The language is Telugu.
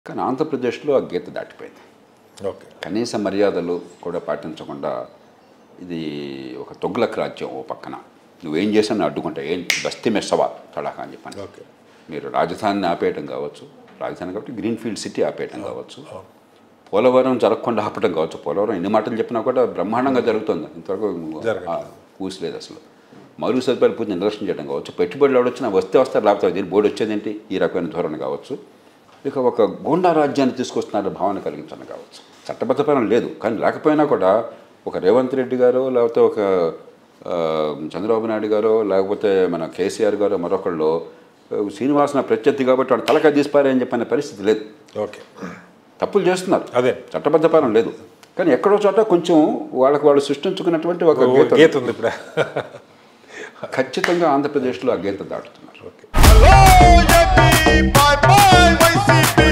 కానీ ఆంధ్రప్రదేశ్లో ఆ గీత దాటిపోయింది ఓకే కనీస మర్యాదలు కూడా పాటించకుండా ఇది ఒక తొగ్లక్ రాజ్యం ఓ పక్కన నువ్వేం చేసినా అడ్డుకుంటా ఏం బస్తీ మే సవాల్ తడాకా అని చెప్పాను ఓకే మీరు రాజధానిని ఆపేయటం కావచ్చు రాజధాని కాబట్టి గ్రీన్ ఫీల్డ్ సిటీ ఆపేయటం కావచ్చు పోలవరం జరగకుండా ఆపటం కావచ్చు పోలవరం ఎన్ని మాటలు చెప్పినా కూడా బ్రహ్మాండంగా జరుగుతుంది ఇంతవరకు జరగట్లేదు. ఆ, కూసలేదు అసలు మరుగు సదుపాయాలు పూర్తి నిర్లక్ష్యం చేయడం కావచ్చు పెట్టుబడులు ఎవడొచ్చినా వస్తే వస్తారు లేకపోతే దీని బోర్డు వచ్చేదేంటి ఈ రకమైన ధోరణి కావచ్చు ఇక ఒక గోండా రాజ్యాన్ని తీసుకొస్తున్న భావన కలిగించడం కావచ్చు చట్టబద్ధపరం లేదు కానీ లేకపోయినా కూడా ఒక రేవంత్ రెడ్డి గారు లేకపోతే ఒక ఆ, చంద్రబాబు నాయుడు గారు లేకపోతే మన కేసీఆర్ గారు మరొకళ్ళు ఆ, శ్రీనివాసన ప్రత్యర్థి కాబట్టి వాడు తలకాయ తీసిపారని చెప్పిన పరిస్థితి లేదు ఓకే తప్పులు చేస్తున్నారు అదే చట్టబద్ధపరం లేదు కానీ ఎక్కడో చోట కొంచెం వాళ్ళకి వాళ్ళు సృష్టించుకున్నటువంటి ఒక ఓ గీత గీత ఉంది ఇప్పుడు ఖచ్చితంగా ఆంధ్రప్రదేశ్లో ఆ గీత దాటుతున్నారు okay Hello, Yippee! Bye bye, YCP!